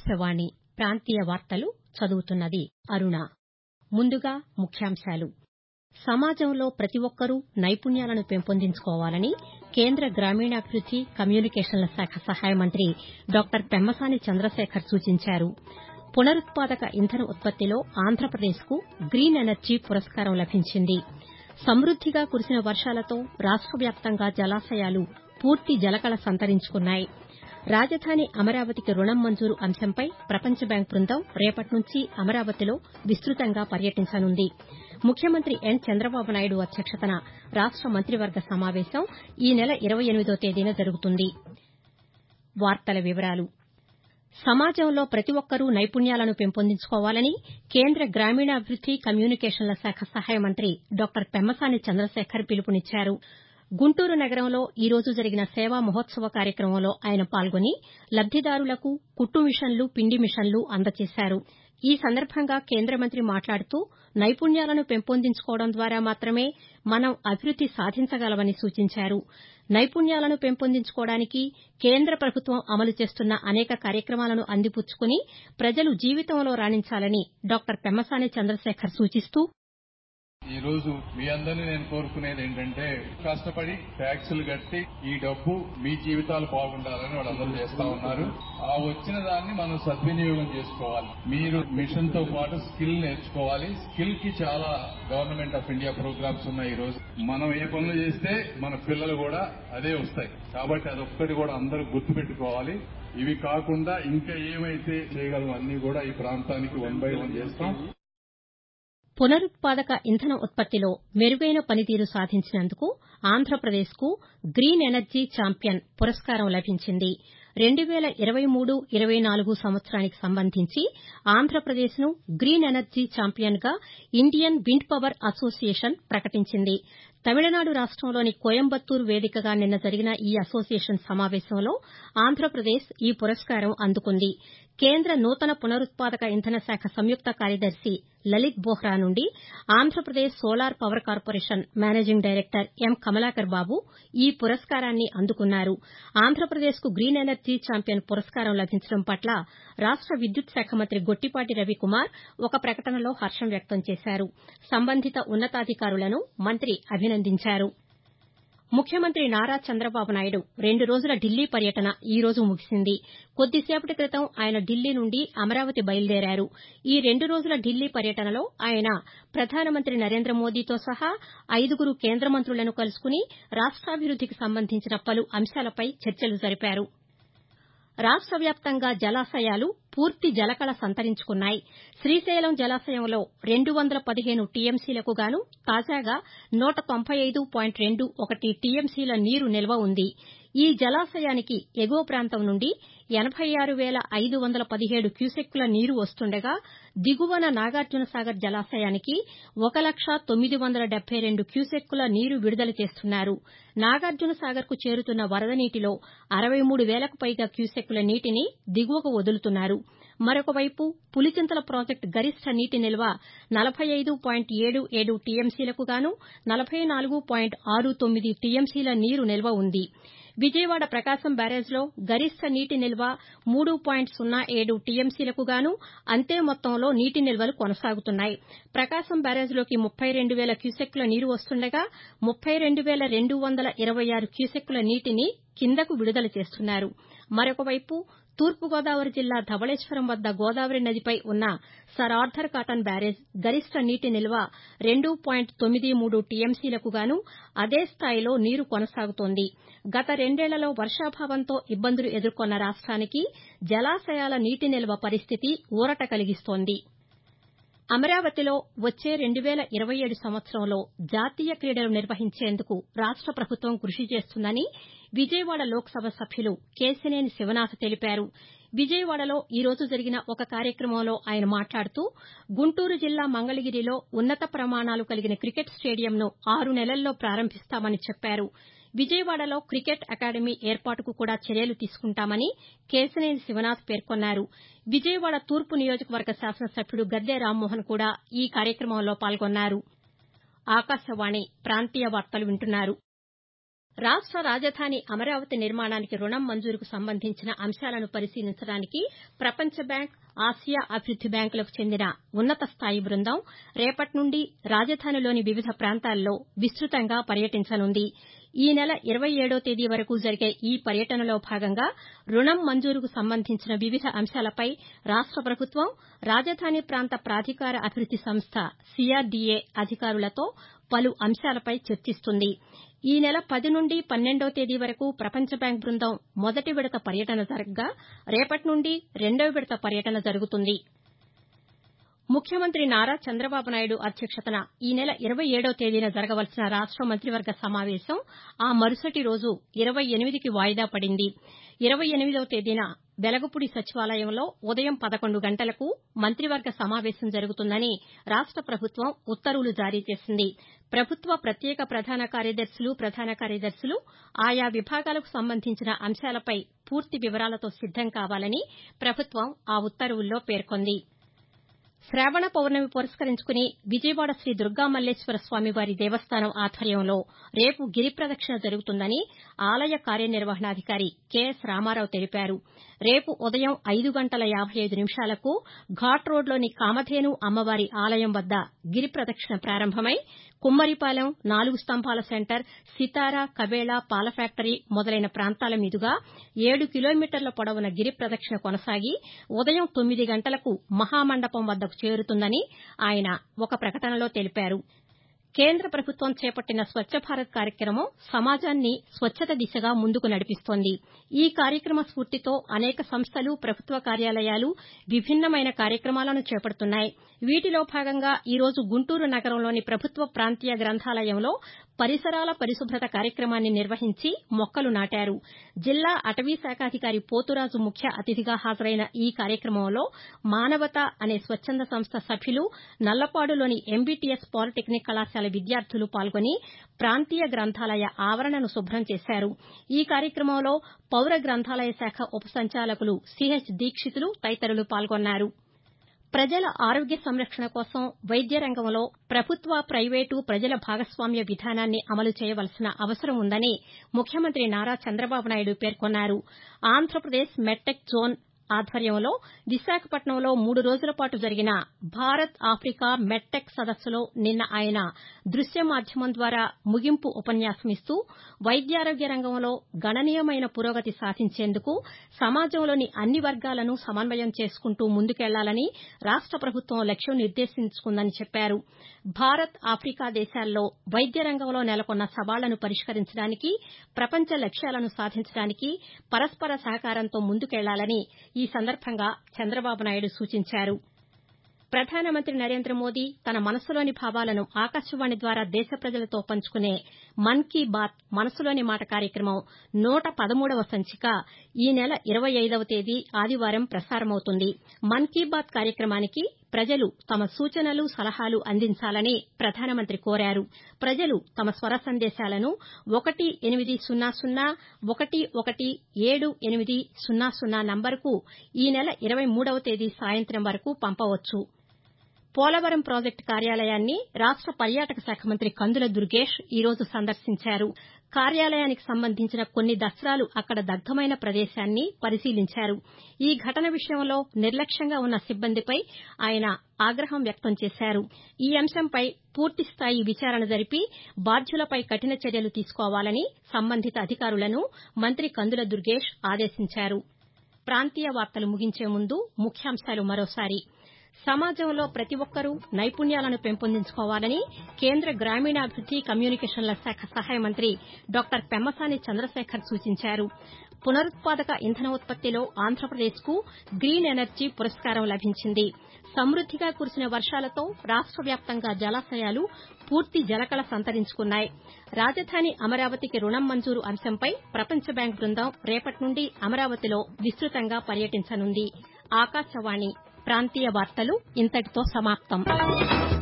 ఆకాశవాణి ప్రాంతీయ వార్తలు చదువుతున్నది అరుణ ముందుగా ముఖ్యాంశాలు సమాజంలో ప్రతి ఒక్కరూ నైపుణ్యాలను పెంపొందించుకోవాలని కేంద్ర గ్రామీణాభివృద్ది కమ్యూనికేషన్ల శాఖ సహాయ మంత్రి డాక్టర్ పెమ్మసాని చంద్రశేఖర్ సూచించారు పునరుత్పాదక ఇంధన ఉత్పత్తిలో ఆంధ్రప్రదేశ్కు గ్రీన్ ఎనర్జీ పురస్కారం లభించింది సమృద్దిగా కురిసిన వర్షాలతో రాష్ట వ్యాప్తంగా జలాశయాలు పూర్తి జలకళ సంతరించుకున్నాయి రాజధాని అమరావతికి రుణం మంజూరు అంశంపై ప్రపంచ బ్యాంకు బృందం రేపటి నుంచి అమరావతిలో విస్తృతంగా పర్యటించనుంది ముఖ్యమంత్రి ఎన్ చంద్రబాబు నాయుడు అధ్యక్షతన రాష్ట మంత్రివర్గ సమావేశం ఈ నెల ఇరవై ఎనిమిదో తేదీన జరుగుతుంది సమాజంలో ప్రతి ఒక్కరూ నైపుణ్యాలను పెంపొందించుకోవాలని కేంద్ర గ్రామీణాభివృద్ది కమ్యూనికేషన్ల శాఖ సహాయ మంత్రి డాక్టర్ పెమ్మసాని చంద్రశేఖర్ పిలుపునిచ్చారు గుంటూరు నగరంలో ఈ రోజు జరిగిన సేవా మహోత్సవ కార్యక్రమంలో ఆయన పాల్గొని లబ్దిదారులకు కుట్టు మిషన్లు పిండి మిషన్లు అందజేశారు ఈ సందర్భంగా కేంద్ర మంత్రి మాట్లాడుతూ నైపుణ్యాలను పెంపొందించుకోవడం ద్వారా మాత్రమే మనం అభివృద్ది సాధించగలమని సూచించారు నైపుణ్యాలను పెంపొందించుకోవడానికి కేంద్ర ప్రభుత్వం అమలు చేస్తున్న అనేక కార్యక్రమాలను అందిపుచ్చుకుని ప్రజలు జీవితంలో రాణించాలని డాక్టర్ పెమ్మసాని చంద్రశేఖర్ సూచిస్తూ ఈ రోజు మీ అందరినీ నేను కోరుకునేది ఏంటంటే కష్టపడి ట్యాక్సులు కట్టి ఈ డబ్బు మీ జీవితాలు బాగుండాలని వాళ్ళందరూ చేస్తా ఉన్నారు ఆ వచ్చిన దాన్ని మనం సద్వినియోగం చేసుకోవాలి మీరు మిషన్ తో పాటు స్కిల్ నేర్చుకోవాలి స్కిల్ కి చాలా గవర్నమెంట్ ఆఫ్ ఇండియా ప్రోగ్రామ్స్ ఉన్నాయి ఈ రోజు మనం ఏ పనులు చేస్తే మన పిల్లలు కూడా అదే వస్తాయి కాబట్టి అదొక్కటి కూడా అందరూ గుర్తుపెట్టుకోవాలి ఇవి కాకుండా ఇంకా ఏమైతే చేయగలం అన్ని కూడా ఈ ప్రాంతానికి వన్ బై వన్ చేస్తాం పునరుత్పాదక ఇంధన ఉత్పత్తిలో మెరుగైన పనితీరు సాధించినందుకు ఆంధ్రప్రదేశ్కు గ్రీన్ ఎనర్జీ ఛాంపియన్ పురస్కారం లభించింది రెండు వేల ఇరవై మూడు ఇరవై నాలుగు సంవత్సరానికి సంబంధించి ఆంధ్రప్రదేశ్ను గ్రీన్ ఎనర్జీ ఛాంపియన్గా ఇండియన్ విండ్ పవర్ అసోసియేషన్ ప్రకటించింది తమిళనాడు రాష్టంలోని కోయంబత్తూరు వేదికగా నిన్న జరిగిన ఈ అసోసియేషన్ సమావేశంలో ఆంధ్రప్రదేశ్ ఈ పురస్కారం అందుకుంది కేంద్ర నూతన పునరుత్పాదక ఇంధన శాఖ సంయుక్త కార్యదర్శి లలిత్ బోహ్రా నుండి Andhra Pradesh solar power corporation managing director M Kamalakar Babu ఈ పురస్కారాన్ని అందుకున్నారు ఆంధ్రప్రదేశ్కు గ్రీన్ ఎనర్జీ ఛాంపియన్ పురస్కారం లభించడం పట్ల రాష్ట విద్యుత్ శాఖ మంత్రి గొట్టిపాటి రవికుమార్ ఒక ప్రకటనలో హర్షం వ్యక్తం చేశారు సంబంధిత ఉన్నతాధికారులను మంత్రి అభినందించారు ముఖ్యమంత్రి నారా చంద్రబాబు నాయుడు రెండు రోజుల ఢిల్లీ పర్యటన ఈ రోజు ముగిసింది కొద్దిసేపటి క్రితం ఆయన ఢిల్లీ నుండి అమరావతి బయలుదేరారు ఈ రెండు రోజుల ఢిల్లీ పర్యటనలో ఆయన ప్రధానమంత్రి నరేంద్ర మోదీతో సహా ఐదుగురు కేంద్ర మంత్రులను కలుసుకుని రాష్టాభివృద్దికి సంబంధించిన పలు అంశాలపై చర్చలు జరిపారు రాష్ట వ్యాప్తంగా జలాశయాలు పూర్తి జలకళ సంతరించుకున్నాయి శ్రీశైలం జలాశయంలో రెండు వందల పదిహేను టీఎంసీలకు గాను తాజాగా నూట తొంభై ఐదు పాయింట్ రెండు ఒకటి టీఎంసీల నీరు నిల్వ ఉంది ఈ జలాశయానికి ఎగువ ప్రాంతం నుండి ఎనబై ఆరు వేల ఐదు వందల పదిహేడు క్యూసెక్కుల నీరు వస్తుండగా దిగువన నాగార్జునసాగర్ జలాశయానికి ఒక లక్ష తొమ్మిది వందల డెబ్బై రెండు క్యూసెక్కుల నీరు విడుదల చేస్తున్నారు నాగార్జునసాగర్కు చేరుతున్న వరద నీటిలో అరవై మూడు వేలకు పైగా క్యూసెక్కుల నీటిని దిగువకు వదులుతున్నారు మరొక వైపు పులిచింతల ప్రాజెక్టు గరిష్ట నీటి నిల్వ నలభై ఐదు పాయింట్ ఏడు ఏడు టీఎంసీలకు గాను నలభై నాలుగు పాయింట్ ఆరు తొమ్మిది టీఎంసీల నీరు నిల్వ ఉంది విజయవాడ ప్రకాశం బ్యారేజ్లో గరిష్ట నీటి నిల్వ మూడు పాయింట్ సున్నా ఏడు టీఎంసీలకు గాను అంతే మొత్తంలో నీటి నిల్వలు కొనసాగుతున్నాయి ప్రకాశం బ్యారేజ్లోకి ముప్పై రెండు వేల క్యూసెక్కుల నీరు వస్తుండగా ముప్పై రెండు వేల రెండు వందల ఇరవై ఆరు క్యూసెక్కుల నీటిని కిందకు విడుదల చేస్తున్నారు మరొక వైపు తూర్పుగోదావరి జిల్లా ధవళేశ్వరం వద్ద గోదావరి నదిపై ఉన్న సర్ ఆర్థర్ కాటన్ బ్యారేజ్ గరిష్ట నీటి నిల్వ రెండు పాయింట్ తొమ్మిది మూడు టీఎంసీలకు గాను అదే స్థాయిలో నీరు కొనసాగుతోంది గత రెండేళ్లలో వర్షాభావంతో ఇబ్బందులు ఎదుర్కొన్న రాష్ట్రానికి జలాశయాల నీటి నిల్వ పరిస్థితి ఊరట కలిగిస్తోంది అమరావతిలో వచ్చే రెండు వేల ఇరవై ఏడు సంవత్సరంలో జాతీయ క్రీడలు నిర్వహించేందుకు రాష్ట ప్రభుత్వం కృషి చేస్తుందని విజయవాడ లోక్సభ సభ్యులు కేశినేని శివనాథ్ తెలిపారు విజయవాడలో ఈ రోజు జరిగిన ఒక కార్యక్రమంలో ఆయన మాట్లాడుతూ గుంటూరు జిల్లా మంగళగిరిలో ఉన్నత ప్రమాణాలు కలిగిన క్రికెట్ స్టేడియంను ఆరు నెలల్లో ప్రారంభిస్తామని చెప్పారు విజయవాడలో క్రికెట్ అకాడమీ ఏర్పాటుకు కూడా చర్యలు తీసుకుంటామని కేశినేని శివనాథ్ పేర్కొన్నారు విజయవాడ తూర్పు నియోజకవర్గ శాసనసభ్యుడు గద్దె రామ్మోహన్ కూడా ఈ కార్యక్రమంలో పాల్గొన్నారు రాష్ట రాజధాని అమరావతి నిర్మాణానికి రుణం మంజూరుకు సంబంధించిన అంశాలను పరిశీలించడానికి ప్రపంచ బ్యాంక్ ఆసియా అభివృద్ది బ్యాంకులకు చెందిన ఉన్నత స్థాయి బృందం రేపటి నుండి రాజధానిలోని వివిధ ప్రాంతాల్లో విస్తృతంగా పర్యటించనుంది ఈ నెల ఇరవై ఏడో తేదీ వరకు జరిగే ఈ పర్యటనలో భాగంగా రుణం మంజూరుకు సంబంధించిన వివిధ అంశాలపై రాష్ట ప్రభుత్వం రాజధాని ప్రాంత ప్రాధికార అభివృద్ది సంస్థ సీఆర్డీఏ అధికారులతో పలు అంశాలపై చర్చిస్తుంది ఈ నెల పది నుండి పన్నెండో తేదీ వరకు ప్రపంచ బ్యాంక్ బృందం మొదటి విడత పర్యటన జరగగా రేపటి నుండి రెండో విడత పర్యటన జరుగుతుంది ముఖ్యమంత్రి నారా చంద్రబాబు నాయుడు అధ్యక్షతన ఈ నెల ఇరవై ఏడో తేదీన జరగవలసిన రాష్ట మంత్రివర్గ సమావేశం ఆ మరుసటి రోజు ఇరవై ఎనిమిదికి వాయిదా పడింది ఇరవై ఎనిమిదవ తేదీన వెలగపూడి సచివాలయంలో ఉదయం పదకొండు గంటలకు మంత్రివర్గ సమావేశం జరుగుతుందని రాష్ట ప్రభుత్వం ఉత్తర్వులు జారీ చేసింది ప్రభుత్వ ప్రత్యేక ప్రధాన కార్యదర్శులు ప్రధాన కార్యదర్శులు ఆయా విభాగాలకు సంబంధించిన అంశాలపై పూర్తి వివరాలతో సిద్దం కావాలని ప్రభుత్వం ఆ ఉత్తర్వుల్లో పేర్కొంది శ్రావణ పౌర్ణమి పురస్కరించుకుని విజయవాడ శ్రీ దుర్గామల్లేశ్వర స్వామివారి దేవస్థానం ఆధ్వర్యంలో రేపు గిరి ప్రదక్షిణ జరుగుతుందని ఆలయ కార్యనిర్వహణాధికారి కెఎస్ రామారావు తెలిపారు రేపు ఉదయం ఐదు గంటల యాబై ఐదు నిమిషాలకు ఘాట్ రోడ్లోని కామధేను అమ్మవారి ఆలయం వద్ద గిరి ప్రదక్షిణ ప్రారంభమై కుమ్మరిపాలెం నాలుగు స్తంభాల సెంటర్ సితార కబేళ పాల ఫ్యాక్టరీ మొదలైన ప్రాంతాల మీదుగా ఏడు కిలోమీటర్ల పొడవున గిరి ప్రదక్షిణ కొనసాగి ఉదయం తొమ్మిది గంటలకు మహామండపం వద్దకు చేరుతుందని ఆయన ఒక ప్రకటనలో తెలిపారు కేంద్ర ప్రభుత్వం చేపట్టిన స్వచ్ఛ భారత్ కార్యక్రమం సమాజాన్ని స్వచ్ఛత దిశగా ముందుకు నడిపిస్తోంది ఈ కార్యక్రమ స్ఫూర్తితో అనేక సంస్థలు ప్రభుత్వ కార్యాలయాలు విభిన్నమైన కార్యక్రమాలను చేపడుతున్నాయి వీటిలో భాగంగా ఈరోజు గుంటూరు నగరంలోని ప్రభుత్వ ప్రాంతీయ గ్రంథాలయంలో పరిసరాల పరిశుభ్రత కార్యక్రమాన్ని నిర్వహించి మొక్కలు నాటారు జిల్లా అటవీ శాఖాధికారి పోతురాజు ముఖ్య అతిథిగా హాజరైన ఈ కార్యక్రమంలో మానవత అనే స్వచ్చంద సంస్థ సభ్యులు నల్లపాడులోని ఎంబీటీఎస్ పాలిటెక్నిక్ కళాశాల విద్యార్థులు పాల్గొని ప్రాంతీయ గ్రంథాలయ ఆవరణను శుభ్రం చేశారు ఈ కార్యక్రమంలో పౌర గ్రంథాలయ శాఖ ఉప సంచాలకులు సిహెచ్ దీక్షితులు తదితరులు పాల్గొన్నారు ప్రజల ఆరోగ్య సంరక్షణ కోసం వైద్య రంగంలో ప్రభుత్వ ప్రైవేటు ప్రజల భాగస్వామ్య విధానాన్ని అమలు చేయవలసిన అవసరం ఉందని ముఖ్యమంత్రి నారా చంద్రబాబు నాయుడు పేర్కొన్నారు ఆంధ్రప్రదేశ్ మెడ్టెక్ జోన్ ఆధ్వర్యంలో విశాఖపట్నంలో మూడు రోజుల పాటు జరిగిన భారత్ ఆఫ్రికా మెడ్టెక్ సదస్సులో నిన్న ఆయన దృశ్య మాధ్యమం ద్వారా ముగింపు ఉపన్యాసమిస్తూ వైద్యారోగ్య రంగంలో గణనీయమైన పురోగతి సాధించేందుకు సమాజంలోని అన్ని వర్గాలను సమన్వయం చేసుకుంటూ ముందుకెళ్లాలని రాష్ట ప్రభుత్వం లక్ష్యం నిర్దేశించుకుందని చెప్పారు భారత్ ఆఫ్రికా దేశాల్లో వైద్య రంగంలో నెలకొన్న సవాళ్లను పరిష్కరించడానికి ప్రపంచ లక్ష్యాలను సాధించడానికి పరస్పర సహకారంతో ముందుకెళ్లాలని ఈ సందర్భంగా చంద్రబాబు నాయుడు సూచించారు ప్రధానమంత్రి నరేంద్ర మోదీ తన మనసులోని భావాలను ఆకాశవాణి ద్వారా దేశ ప్రజలతో పంచుకునే మన్ కీ బాత్ మనసులోని మాట కార్యక్రమం నూట పదమూడవ సంచిక ఈ నెల ఇరవై ఐదవ తేదీ ఆదివారం ప్రసారమవుతుంది మన్ కీ బాత్ కార్యక్రమానికి ప్రజలు తమ సూచనలు సలహాలు అందించాలని ప్రధానమంత్రి కోరారు ప్రజలు తమ స్వర సందేశాలను ఒకటి ఎనిమిది సున్నా సున్నా ఒకటి ఒకటి ఏడు ఎనిమిది సున్నా సున్నా నంబరుకు ఈ నెల ఇరవై మూడవ తేదీ సాయంత్రం వరకు పంపవచ్చు పోలవరం ప్రాజెక్టు కార్యాలయాన్ని రాష్ట పర్యాటక శాఖ మంత్రి కందుల దుర్గేష్ ఈ రోజు సందర్శించారు కార్యాలయానికి సంబంధించిన కొన్ని దస్త్రాలు అక్కడ దగ్ధమైన ప్రదేశాన్ని పరిశీలించారు ఈ ఘటన విషయంలో నిర్లక్ష్యంగా ఉన్న సిబ్బందిపై ఆయన ఆగ్రహం వ్యక్తం చేశారు ఈ అంశంపై పూర్తిస్థాయి విచారణ జరిపి బాధ్యులపై కఠిన చర్యలు తీసుకోవాలని సంబంధిత అధికారులను మంత్రి కందుల దుర్గేష్ ఆదేశించారు ప్రాంతీయ వార్తలు ముగించే ముందు ముఖ్యాంశాలు మరోసారి సమాజంలో ప్రతి ఒక్కరూ నైపుణ్యాలను పెంపొందించుకోవాలని కేంద్ర గ్రామీణాభివృద్ది కమ్యూనికేషన్ల శాఖ సహాయ మంత్రి డాక్టర్ పెమ్మసాని చంద్రశేఖర్ సూచించారు పునరుత్పాదక ఇంధన ఉత్పత్తిలో ఆంధ్రప్రదేశ్కు గ్రీన్ ఎనర్జీ పురస్కారం లభించింది సమృద్దిగా కురిసిన వర్షాలతో రాష్ట వ్యాప్తంగా జలాశయాలు పూర్తి జలకళ సంతరించుకున్నాయి రాజధాని అమరావతికి రుణం మంజూరు అంశంపై ప్రపంచ బ్యాంక్ బృందం రేపటి నుండి అమరావతిలో విస్తృతంగా పర్యటించనుంది ఆకాశవాణి ప్రాంతీయ వార్తలు ఇంతటితో సమాప్తం